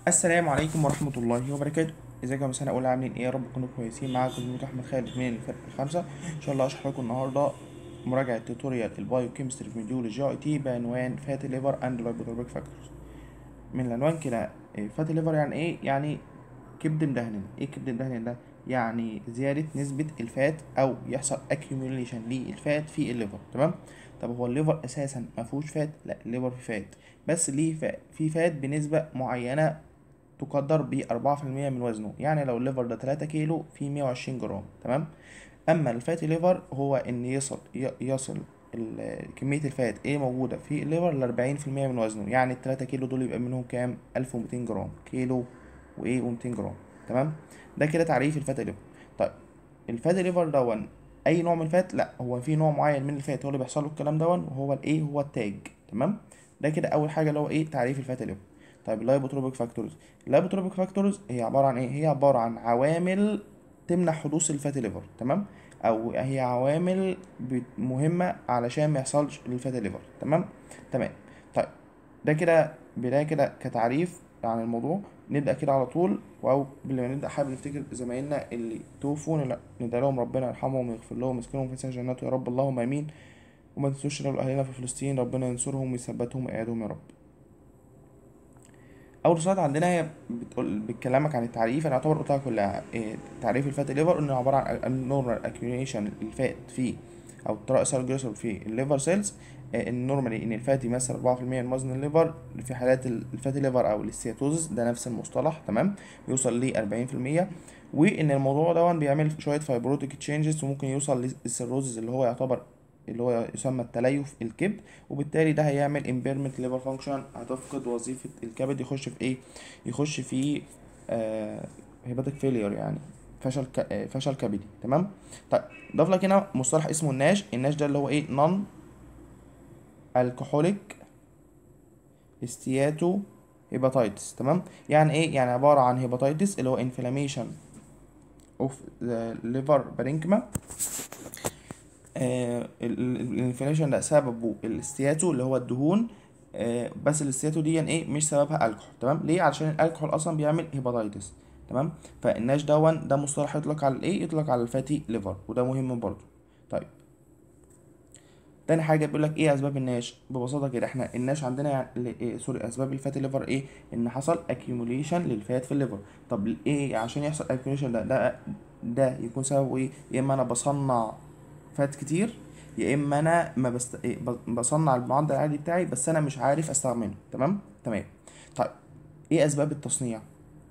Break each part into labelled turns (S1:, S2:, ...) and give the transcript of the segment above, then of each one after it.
S1: السلام عليكم ورحمة الله وبركاته ازيكم يا سنة أولى عاملين ايه يا رب تكونوا كويسين معاكم زميلي أحمد خالد من الفرقة الخامسة إن شاء الله هشرح لكم النهاردة مراجعة توتوريال البايو كيمستري في مديول الجي اي تي بعنوان فاتي ليفر اند لايبوتروبيك فاكتورز من العنوان كده فاتي ليفر يعني ايه يعني كبد مدهن ايه كبد مدهن ده يعني زيادة نسبة الفات أو يحصل accumulation للفات في الليفر تمام طب هو الليفر أساسا ما فيهوش فات لا الليفر فيه فات بس ليه فات في فات بنسبة معينة تقدر ب 4% من وزنه يعني لو الليفر ده 3 كيلو في 120 جرام تمام اما الفاتي ليفر هو ان يصل ي- يصل ال- كمية الفات ايه موجودة في الليفر ل 40% من وزنه يعني ال 3 كيلو دول يبقى منهم كام 1200 جرام كيلو وايه و200 جرام تمام ده كده تعريف الفاتي ليفر طيب الفاتي ليفر دون اي نوع من الفات لا هو في نوع معين من الفات هو اللي بيحصل له الكلام دون وهو الايه هو التاج تمام ده كده اول حاجه اللي هو ايه تعريف الفاتي ليفر طيب اللايبوتروبيك فاكتورز اللايبوتروبيك فاكتورز هي عباره عن ايه هي عباره عن عوامل تمنع حدوث الفاتي ليفر تمام او هي عوامل بت- مهمه علشان ما يحصلش الفاتي ليفر تمام تمام طيب ده كده بدايه كده كتعريف عن الموضوع نبدا كده على طول او قبل ما نبدا حابب نفتكر زمايلنا اللي توفوا لا ندعي لهم ربنا يرحمهم ويغفر لهم ويسكنهم في سجن جناته يا رب اللهم امين وما تنسوش لو اهلنا في فلسطين ربنا ينصرهم ويثبتهم ويقعدهم يا رب اول سلايد عندنا هي بتقول بتكلمك عن التعريف انا اعتبر قلتها كلها إيه تعريف الفات ليفر انه عباره عن النورمال اكيوميشن الفات في او الرئيس الجلوسر في الليفر سيلز النورمالي ان الفات يمثل 4% من وزن الليفر في حالات الفاتي ليفر او الاستياتوزس ده نفس المصطلح تمام بيوصل ل 40% وان الموضوع ده بيعمل شويه فايبروتيك تشينجز وممكن يوصل للسيروزز اللي هو يعتبر اللي هو يسمى التليف الكبد وبالتالي ده هيعمل impairment liver function هتفقد وظيفة الكبد يخش في ايه يخش في آه هيباتيك فيلير يعني فشل ك... آه، فشل كبدي تمام طيب ضاف لك هنا مصطلح اسمه الناش الناش ده اللي هو ايه نون الكحوليك استياتو هيباتيتس تمام يعني ايه يعني عبارة عن هيباتيتس اللي هو inflammation of the liver parenchyma الانفليشن ده سببه الاستياتو اللي هو الدهون آه، بس الاستياتو دي ايه مش سببها الكحول تمام ليه علشان الكحول اصلا بيعمل هيباتيتس تمام فالناش دون ده مصطلح يطلق على الايه يطلق على الفاتي ليفر وده مهم برضو طيب تاني حاجه بيقول لك ايه اسباب الناش ببساطه كده احنا الناش عندنا يعني إيه سوري اسباب الفاتي ليفر ايه ان حصل اكيوميليشن للفات في الليفر طب ايه عشان يحصل اكيوميليشن ده ده ده يكون سببه ايه يا اما انا بصنع فات كتير يا اما انا ما بست... إيه، ب- بصنع المعدل العادي بتاعي بس انا مش عارف استخدمه تمام تمام طيب ايه اسباب التصنيع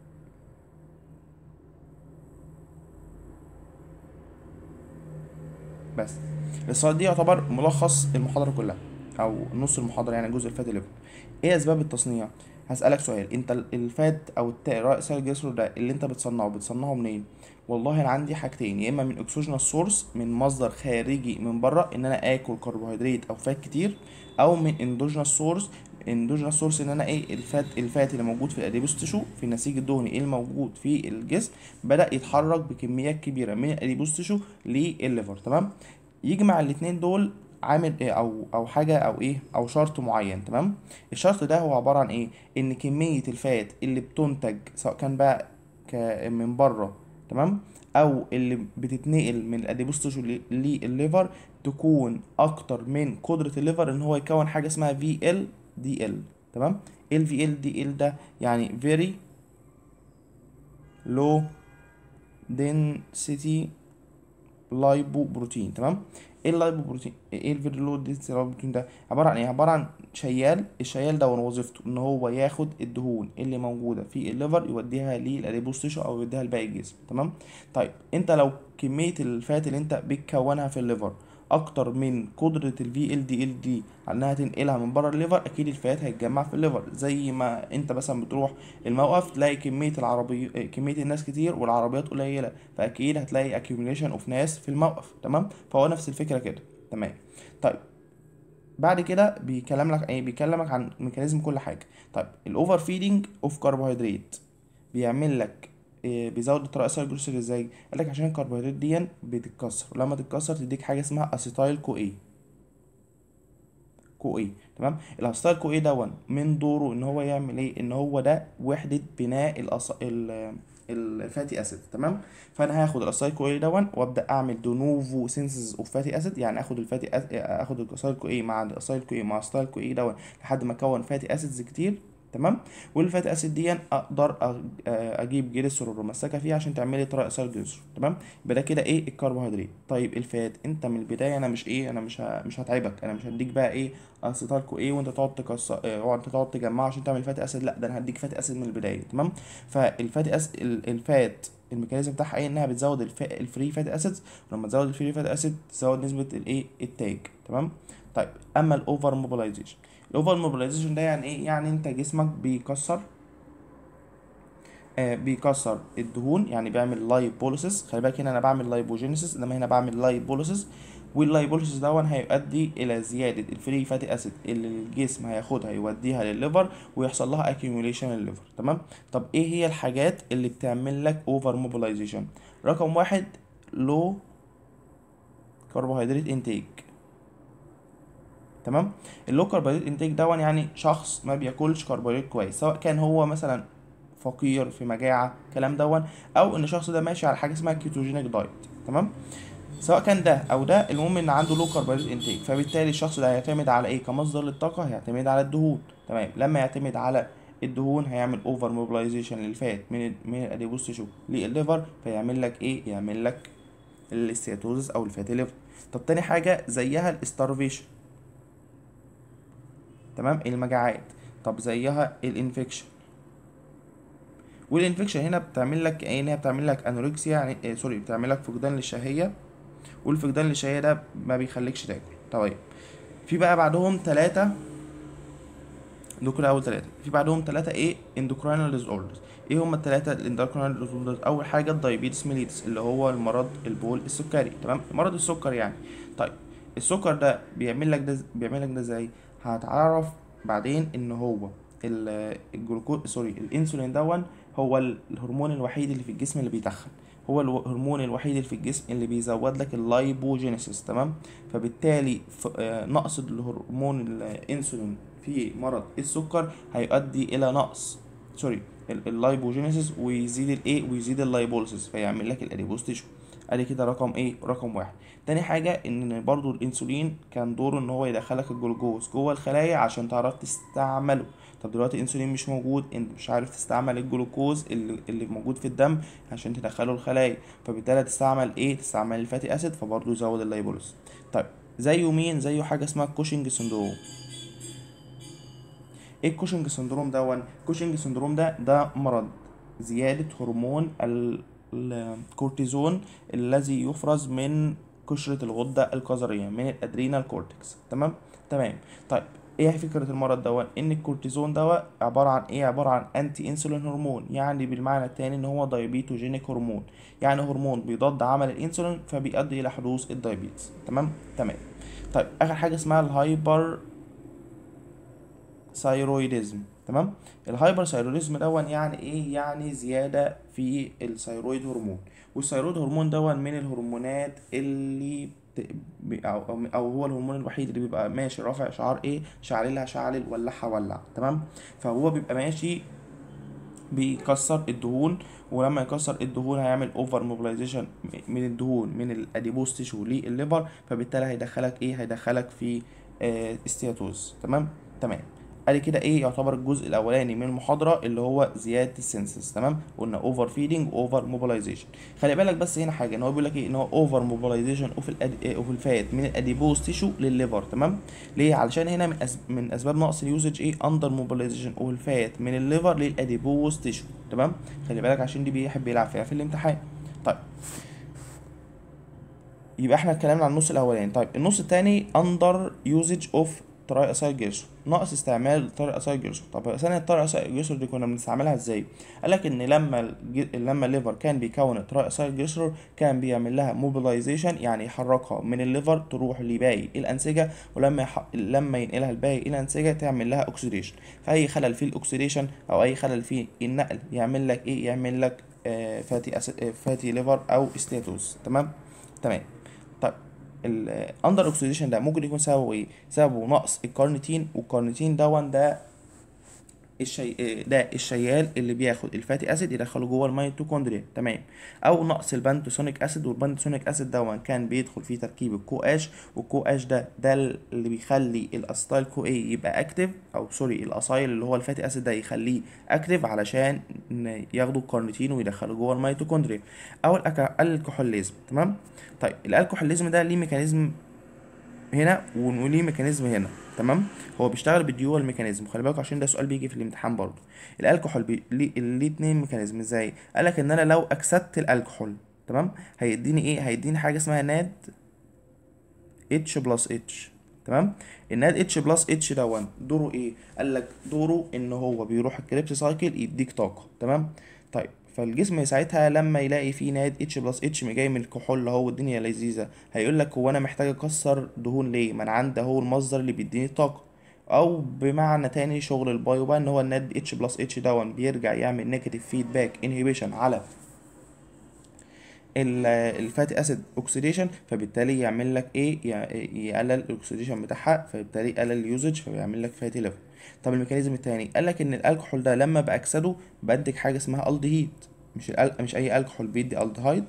S1: بس السلايد دي يعتبر ملخص المحاضره كلها او نص المحاضره يعني جزء الفات الليفر ايه اسباب التصنيع هسألك سؤال انت ال- الفات او الت- رأس الجسر ده اللي انت بتصنعه بتصنعه منين والله انا عندي حاجتين يا اما من اكسوجينال سورس من مصدر خارجي من بره ان انا اكل كربوهيدرات او فات كتير او من اندوجينال سورس اندوجينال سورس ان انا ايه الفات الفات اللي موجود في الاديبوس تيشو في النسيج الدهني اللي موجود في الجسم بدا يتحرك بكميات كبيره من الاديبوس تيشو للليفر تمام يجمع الاتنين دول عامل إيه او او حاجه او ايه او شرط معين تمام الشرط ده هو عباره عن ايه ان كميه الفات اللي بتنتج سواء كان بقى ك- من بره تمام او اللي بتتنقل من الاديبوس تيشو ل- للليفر تكون اكتر من قدره الليفر ان هو يكون حاجه اسمها في ال دي ال تمام ال في ال دي ال ده يعني very low density لايبو بروتين تمام ايه اللايبو بروتين ايه الفيري لو دينسيتي لايبو بروتين ده عباره عن ايه عباره عن شيال الشيال ده وظيفته ان هو ياخد الدهون اللي موجوده في الليفر يوديها للاديبوس تيشو او يوديها لباقي الجسم تمام طيب انت لو كميه الفات اللي انت بتكونها في الليفر اكتر من قدره الفي ال دي ال دي انها تنقلها من بره الليفر اكيد الفات هيتجمع في الليفر زي ما انت مثلا بتروح الموقف تلاقي كميه العربي كميه الناس كتير والعربيات قليله فاكيد هتلاقي accumulation اوف ناس في الموقف تمام فهو نفس الفكره كده تمام طيب بعد كده بيكلم لك ايه بيكلمك عن ميكانيزم كل حاجه طيب الاوفر فيدنج اوف كربوهيدرات بيعمل لك إيه بيزود الرئيس الجلوسيل ازاي قال لك عشان الكربوهيدرات دي بتتكسر ولما تتكسر تديك حاجه اسمها اسيتايل كو ايه كو اي تمام الاسيتايل كو اي دون من دوره ان هو يعمل ايه ان هو ده وحده بناء الأص... ال... الفاتي اسيد تمام فانا هاخد الاسيتايل كو اي دون وابدا اعمل دونوفو سينسز اوف فاتي اسيد يعني اخد الفاتي أس... اخد الاسيتايل كو اي مع الاسيتايل كو اي مع الاسيتايل كو اي دون لحد ما اكون فاتي اسيدز كتير تمام والفاتي اسيد دي اقدر أ- اجيب جليسرول وامسكها فيها عشان تعمل لي طريقه اسيل جليسرول تمام يبقى ده كده ايه الكربوهيدرات طيب الفات انت من البدايه انا مش ايه انا مش ه... مش هتعبك انا مش هديك بقى ايه اسيتالكو ايه وانت تقعد تكسر اه وانت تقعد تجمعه عشان تعمل فاتي اسيد لا ده انا هديك فاتي اسيد من البدايه تمام فالفاتي اسيد الفات الميكانيزم بتاعها ايه انها بتزود الف... الفري فاتي اسيدز ولما تزود الفري فاتي اسيد تزود نسبه الايه التاج تمام طيب اما الاوفر موبيلايزيشن الاوفر موبيلايزيشن ده يعني ايه يعني انت جسمك بيكسر آه بيكسر الدهون يعني بيعمل لايبوليسيس خلي بالك هنا انا بعمل لايبوجينيسيس انما هنا بعمل لايبوليسيس واللايبوليسيس دون هيؤدي الى زياده الفري فاتي اسيد اللي الجسم هياخدها يوديها للليفر ويحصل لها اكيوميليشن للليفر تمام طب ايه هي الحاجات اللي بتعمل لك اوفر موبيلايزيشن رقم واحد لو كربوهيدرات انتيك تمام اللو كربوهيدرات انتيك دون يعني شخص ما بياكلش كربوهيدرات كويس سواء كان هو مثلا فقير في مجاعه كلام دون او ان الشخص ده ماشي على حاجه اسمها كيتوجينيك دايت تمام سواء كان ده او ده المهم ان عنده لو كربوهيدرات انتيك فبالتالي الشخص ده هيعتمد على ايه كمصدر للطاقه هيعتمد على الدهون تمام لما يعتمد على الدهون هيعمل اوفر موبيلايزيشن للفات من من الاديبوس تيشو للليفر فيعمل لك ايه يعمل لك الاستياتوزس او الفاتي ليفر طب تاني حاجه زيها الاستارفيشن تمام المجاعات طب زيها الانفكشن والانفكشن هنا بتعمل لك ايه هنا بتعمل لك انوركسيا يعني إيه سوري بتعمل لك فقدان للشهيه والفقدان للشهيه ده ما بيخليكش تاكل طيب في بقى بعدهم ثلاثة دول اول ثلاثة في بعدهم ثلاثة ايه اندوكراينال ديز اوردرز ايه هما الثلاثة الاندوكراينال ديز اوردرز اول حاجة الدايابيتس ميليتس اللي هو المرض البول السكري تمام مرض السكر يعني طيب السكر ده بيعمل لك ده بيعمل لك ده ازاي هتعرف بعدين ان هو الجلوكوز سوري الانسولين دون هو الهرمون الوحيد اللي في الجسم اللي بيتخن هو الهرمون الوحيد اللي في الجسم اللي بيزود لك اللايبوجينيسيس تمام فبالتالي نقص الهرمون الانسولين في مرض السكر هيؤدي الى نقص سوري اللايبوجينيسيس ويزيد الايه ويزيد اللايبوليسيس فيعمل لك الاديبوز تيشو ادي كده رقم ايه رقم واحد تاني حاجة ان برضو الانسولين كان دوره ان هو يدخلك الجلوكوز جوه الخلايا عشان تعرف تستعمله طب دلوقتي الانسولين مش موجود انت مش عارف تستعمل الجلوكوز اللي, اللي موجود في الدم عشان تدخله الخلايا فبالتالي تستعمل ايه تستعمل الفاتي اسيد فبرضه يزود اللايبوليس طيب زيه مين زيه حاجة اسمها كوشنج سندروم ايه الكوشنج سندروم دون كوشنج سندروم ده ده مرض زيادة هرمون الكورتيزون الذي يفرز من قشرة الغدة الكظرية من الادرينال كورتكس تمام تمام طيب ايه فكرة المرض دون ان الكورتيزون دوا عبارة عن ايه عبارة عن انتي انسولين هرمون يعني بالمعنى التاني ان هو دايبيتوجينيك هرمون يعني هرمون بيضاد عمل الانسولين فبيؤدي الى حدوث الدايبيتس تمام تمام طيب اخر حاجة اسمها الهايبر ثايرويدزم تمام الهايبر ثايرويدزم دون يعني ايه يعني زيادة في الثايرويد هرمون والثايرويد هرمون دون من الهرمونات اللي أو, او هو الهرمون الوحيد اللي بيبقى ماشي رافع شعار ايه شعللها شعلل ولعها ولع تمام فهو بيبقى ماشي بيكسر الدهون ولما يكسر الدهون هيعمل اوفر موبيلايزيشن من الدهون من الاديبوز تيشو للليفر فبالتالي هيدخلك ايه هيدخلك في آه استياتوز تمام تمام ادي كده ايه يعتبر الجزء الاولاني من المحاضره اللي هو زياده السنسز تمام قلنا اوفر فيدنج اوفر موبيلايزيشن خلي بالك بس هنا حاجه ان هو بيقول لك ايه ان هو اوفر موبيلايزيشن اوف اوف الفات من الاديبوز تيشو للليفر تمام ليه علشان هنا من أسب... من اسباب نقص اليوزج ايه اندر موبيلايزيشن اوف الفات من الليفر للاديبوز تيشو تمام خلي بالك عشان دي بيحب يلعب فيها في الامتحان طيب يبقى احنا اتكلمنا عن النص الاولاني طيب النص الثاني اندر يوزج اوف طريقة اسايل جيرسون ناقص استعمال طريقة اسايل جيرسون طب ثانية الطريقة اسايل جيرسون دي كنا بنستعملها ازاي قال لك ان لما الج... لما الليفر كان بيكون الطريقة اسايل جيرسون كان بيعمل لها موبيلايزيشن يعني يحركها من الليفر تروح لباقي الانسجة ولما يح... لما ينقلها لباقي الانسجة تعمل لها اوكسيديشن فاي خلل في الاكسيديشن او اي خلل في النقل يعمل لك ايه يعمل لك آه فاتي أس... آه فاتي ليفر او استياتوز تمام تمام طيب الاندر اوكسيديشن ده ممكن يكون سببه ايه سببه نقص الكارنيتين والكارنيتين دون ده الشي... ده الشيال اللي بياخد الفاتي اسيد يدخله جوه الميتوكوندريا تمام او نقص البانتوسونيك اسيد والبانتوسونيك اسيد ده كان بيدخل في تركيب الكو اش والكو اش ده ده اللي بيخلي الاسيتايل كو اي يبقى اكتف او سوري الاسايل اللي هو الفاتي اسيد ده يخليه اكتف علشان ياخدوا الكارنيتين ويدخلوا جوه الميتوكوندريا او الكحوليزم تمام طيب الالكحوليزم ده ليه ميكانيزم هنا وليه ميكانيزم هنا تمام هو بيشتغل بالديول ميكانيزم خلي بالك عشان ده سؤال بيجي في الامتحان برضه الالكحول بي... ليه ليه اتنين ميكانيزم ازاي قال لك ان انا لو اكسدت الالكحول تمام هيديني ايه هيديني حاجه اسمها ناد اتش بلس اتش تمام الناد اتش بلس اتش دون دوره ايه قال لك دوره ان هو بيروح الكريبس سايكل يديك طاقه تمام طيب فالجسم ساعتها لما يلاقي فيه ناد اتش بلس اتش جاي من الكحول اهو والدنيا لذيذه هيقول لك هو انا محتاج اكسر دهون ليه ما انا عندي اهو المصدر اللي بيديني الطاقه او بمعنى تاني شغل البايو بقى ان هو الناد اتش بلس اتش دون بيرجع يعمل نيجاتيف فيدباك انهيبيشن على الفاتي اسيد اوكسيديشن فبالتالي يعمل لك ايه يقلل الاكسيديشن بتاعها فبالتالي يقلل اليوزج فبيعمل لك فاتي ليفر طب الميكانيزم التاني قال لك ان الالكحول ده لما باكسده بنتج حاجه اسمها الدهيد مش الأل... مش اي الكحول بيدي الدهايد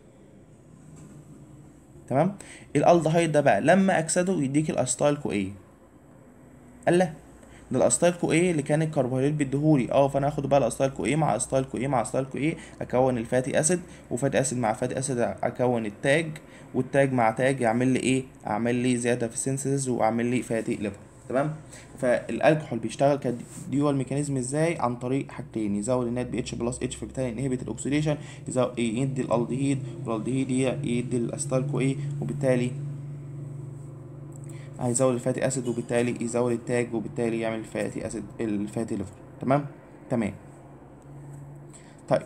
S1: تمام الالدهايد ده بقى لما اكسده يديك الاسيتايل كو ايه قال لا ده الاسيتايل كو ايه اللي كان الكربوهيدرات بيديهولي اه فانا هاخد بقى الاسيتايل كو ايه مع اسيتايل كو ايه مع اسيتايل كو ايه اكون الفاتي اسيد وفاتي اسيد مع فاتي اسيد اكون التاج والتاج مع تاج يعمل لي ايه اعمل لي زياده في السينثيسيس واعمل لي فاتي ليفر تمام فالالكحول بيشتغل كديول ميكانيزم ازاي عن طريق حاجتين يزود النات بي اتش بلس اتش فبالتالي ينهبت الاكسيديشن يدي الالدهيد والالدهيد يدي الاسيتايل كو ايه وبالتالي هيزود الفاتي اسيد وبالتالي يزود التاج وبالتالي يعمل الفاتي اسيد الفاتي ليفر تمام تمام طيب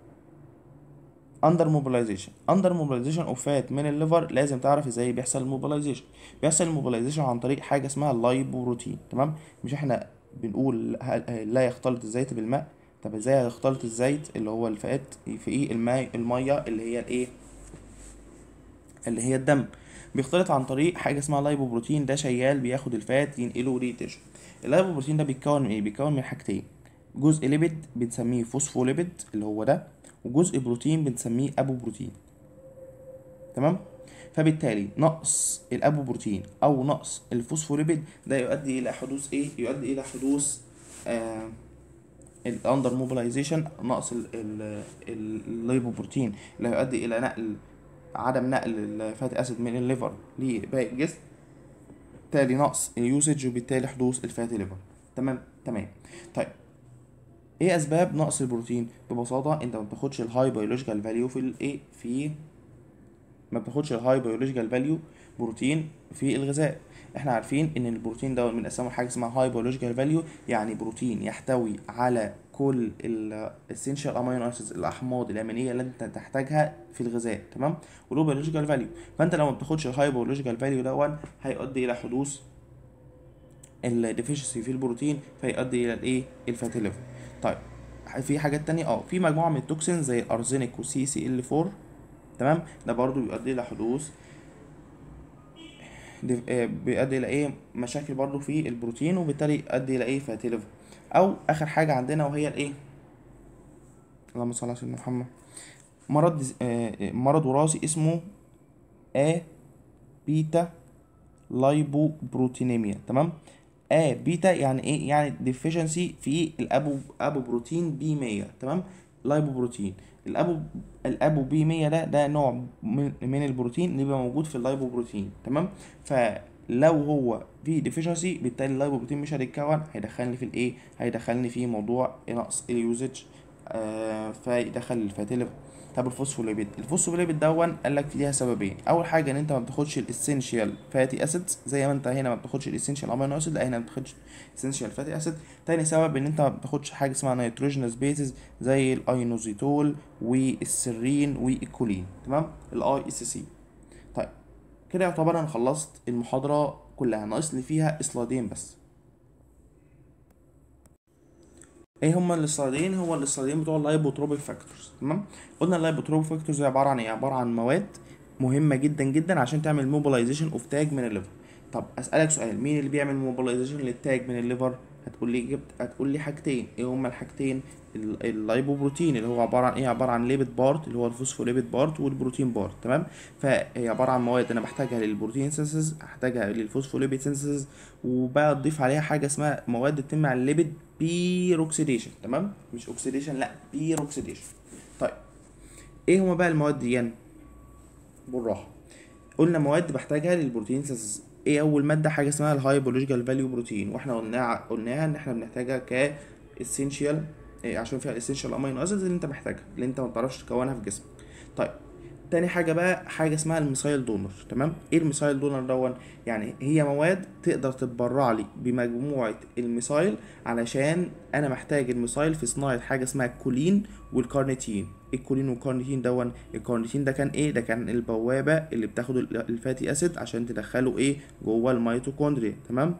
S1: اندر موبيلايزيشن اندر موبيلايزيشن اوف فات من الليفر لازم تعرف ازاي بيحصل الموبيلايزيشن بيحصل الموبيلايزيشن عن طريق حاجه اسمها اللايبوروتين تمام مش احنا بنقول لا يختلط الزيت بالماء طب ازاي هيختلط الزيت اللي هو الفات في ايه الماء الميه اللي هي الايه اللي هي الدم بيختلط عن طريق حاجه اسمها لايبوبروتين ده شيال بياخد الفات ينقله للتشو اللايبوبروتين ده بيتكون من ايه بيتكون من حاجتين جزء ليبيد بنسميه فوسفوليبيد اللي هو ده وجزء بروتين بنسميه ابو بروتين تمام فبالتالي نقص الابو بروتين او نقص الفوسفوليبيد ده يؤدي الى حدوث ايه يؤدي الى حدوث آه الاندر موبيلايزيشن نقص الليبوبروتين اللي هيؤدي الى نقل عدم نقل الفاتي اسيد من الليفر لباقي الجسم بالتالي نقص اليوسج وبالتالي حدوث الفاتي ليفر تمام تمام طيب ايه اسباب نقص البروتين ببساطه انت ما بتاخدش الهاي بيولوجيكال فاليو في الايه في ما بتاخدش الهاي بيولوجيكال فاليو بروتين في الغذاء احنا عارفين ان البروتين ده من اسامه حاجه اسمها هاي بيولوجيكال فاليو يعني بروتين يحتوي على كل الاسينشال امينو اسيدز الاحماض الامينيه اللي انت تحتاجها في الغذاء تمام ولو بيولوجيكال فاليو فانت لو ما بتاخدش الهاي بيولوجيكال فاليو دون هيؤدي الى حدوث الديفيشنسي في البروتين فيؤدي الى الايه الفاتي ليفر طيب في حاجات تانية اه في مجموعه من التوكسين زي الارزينيك وسي سي ال 4 تمام ده برضو بيؤدي الى حدوث بيؤدي الى ايه مشاكل برضو في البروتين وبالتالي يؤدي الى ايه فاتي ليفر او اخر حاجه عندنا وهي الايه اللهم صل على سيدنا محمد مرض آه مرض وراثي اسمه ا بيتا لايبوبروتينيميا تمام ا بيتا يعني ايه يعني ديفيشنسي في الابو ابو بروتين بي 100 تمام لايبوبروتين الابو الابو بي 100 ده ده نوع من, من البروتين اللي بيبقى موجود في اللايبوبروتين تمام فلو هو في ديفيشنسي بالتالي اللايبوبروتين مش هيتكون هيدخلني في الايه هيدخلني في موضوع نقص اليوزج آه فيدخل الفاتي ليفر طب الفوسفوليبيد الفوسفوليبيد دون قال لك ليها سببين اول حاجه ان انت ما بتاخدش الاسينشال فاتي اسيدز زي ما انت هنا ما بتاخدش الاسينشال امينو اسيد لا هنا ما بتاخدش اسينشال فاتي اسيد تاني سبب ان انت ما بتاخدش حاجه اسمها نيتروجينوس بيزز زي الاينوزيتول والسيرين والكولين تمام الاي اس سي طيب كده يعتبر انا خلصت المحاضره كلها ناقص لي فيها سلايدين بس ايه هما السلايدين هو السلايدين بتوع اللايبوتروبيك فاكتورز تمام قلنا اللايبوتروبيك فاكتورز عباره عن ايه عباره عن مواد مهمه جدا جدا عشان تعمل موبيلايزيشن اوف تاج من الليفر طب اسالك سؤال مين اللي بيعمل موبيلايزيشن للتاج من الليفر هتقول لي جبت هتقول لي حاجتين ايه هما الحاجتين ال- اللايبوبروتين اللي هو عباره عن ايه عباره عن ليبيد بارت اللي هو الفوسفوليبيد بارت والبروتين بارت تمام فهي عباره عن مواد انا بحتاجها للبروتين سينسز هحتاجها للفوسفوليبيد سينسز وبقى اضيف عليها حاجه اسمها مواد بتمنع الليبيد بيروكسيديشن تمام مش اوكسيديشن لا بيروكسيديشن طيب ايه هما بقى المواد دي يعني؟ بالراحه قلنا مواد بحتاجها للبروتين سينسز ايه اول ماده حاجه اسمها الهاي بيولوجيكال فاليو بروتين واحنا قلناها قلناها ان احنا بنحتاجها ك اسينشال عشان فيها الاسينشال امينو اسيدز اللي انت محتاجها اللي انت ما بتعرفش تكونها في جسمك طيب تاني حاجه بقى حاجه اسمها الميثايل دونر تمام ايه الميثايل دونر دون يعني هي مواد تقدر تتبرع لي بمجموعه الميثايل علشان انا محتاج الميثايل في صناعه حاجه اسمها الكولين والكارنيتين الكولين والكارنيتين دون الكارنيتين ده كان ايه ده كان البوابه اللي بتاخد ال- الفاتي اسيد عشان تدخله ايه جوه الميتوكوندريا تمام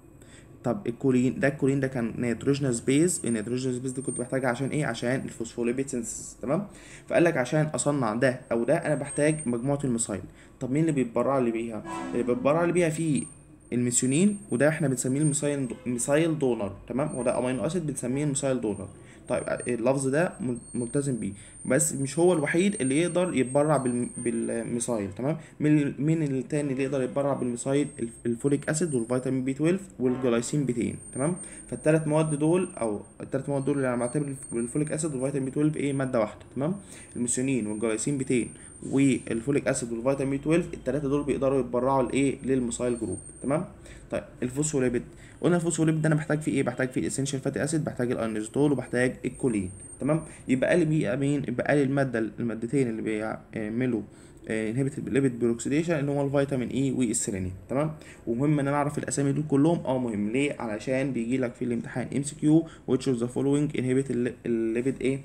S1: طب الكولين ده الكولين ده كان نيتروجينوس بيز النيتروجينوس بيز دي كنت بحتاجها عشان ايه عشان الفوسفوليبيد سينثيسيس تمام فقال لك عشان اصنع ده او ده انا بحتاج مجموعه الميثايل طب مين اللي بيتبرع لي بيها اللي بيتبرع لي بيها في الميثيونين وده احنا بنسميه الميثايل ميثايل دونر تمام هو ده امينو اسيد بنسميه الميثايل دونر طيب اللفظ ده مل- ملتزم بيه بس مش هو الوحيد اللي يقدر يتبرع بالم- بالميثايل تمام مين مين التاني اللي يقدر يتبرع بالميثايل الف- الفوليك اسيد والفيتامين بي 12 والجلايسين بي تمام فالثلاث مواد دول او الثلاث مواد دول اللي انا بعتبر الف- الفوليك اسيد والفيتامين بي 12 ايه ماده واحده تمام الميثيونين والجلايسين بي والفوليك اسيد والفيتامين بي 12 الثلاثه دول بيقدروا يتبرعوا لايه للميثايل جروب تمام طيب الفوسفوليبيد قلنا الفوسفوليبيد ده انا بحتاج فيه ايه بحتاج فيه الاسينشال فاتي اسيد بحتاج الاينوزيتول وبحتاج الكولين تمام يبقى لي بقى مين يبقى لي الماده المادتين اللي بيعملوا انهبت الليبيد بيروكسيديشن اللي هو الفيتامين اي والسيلينيوم تمام ومهم ان انا اعرف الاسامي دول كلهم اه مهم ليه علشان بيجي لك في الامتحان ام سي كيو which of the following inhibit الليبيد ايه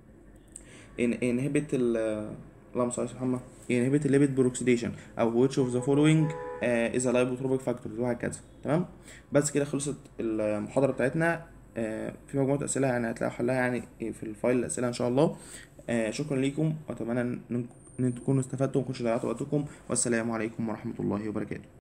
S1: انهبت ال اللهم صل على سيدنا محمد inhibit الليبيد بيروكسيديشن او which of the following uh, is a lipotropic factor وهكذا تمام بس كده خلصت المحاضره بتاعتنا آه، في مجموعه اسئله يعني هتلاقوا حلها يعني في الفايل الاسئله ان شاء الله آه، شكرا ليكم واتمنى ان إن تكونوا استفدتوا وما كنتش ضيعتوا وقتكم والسلام عليكم ورحمه الله وبركاته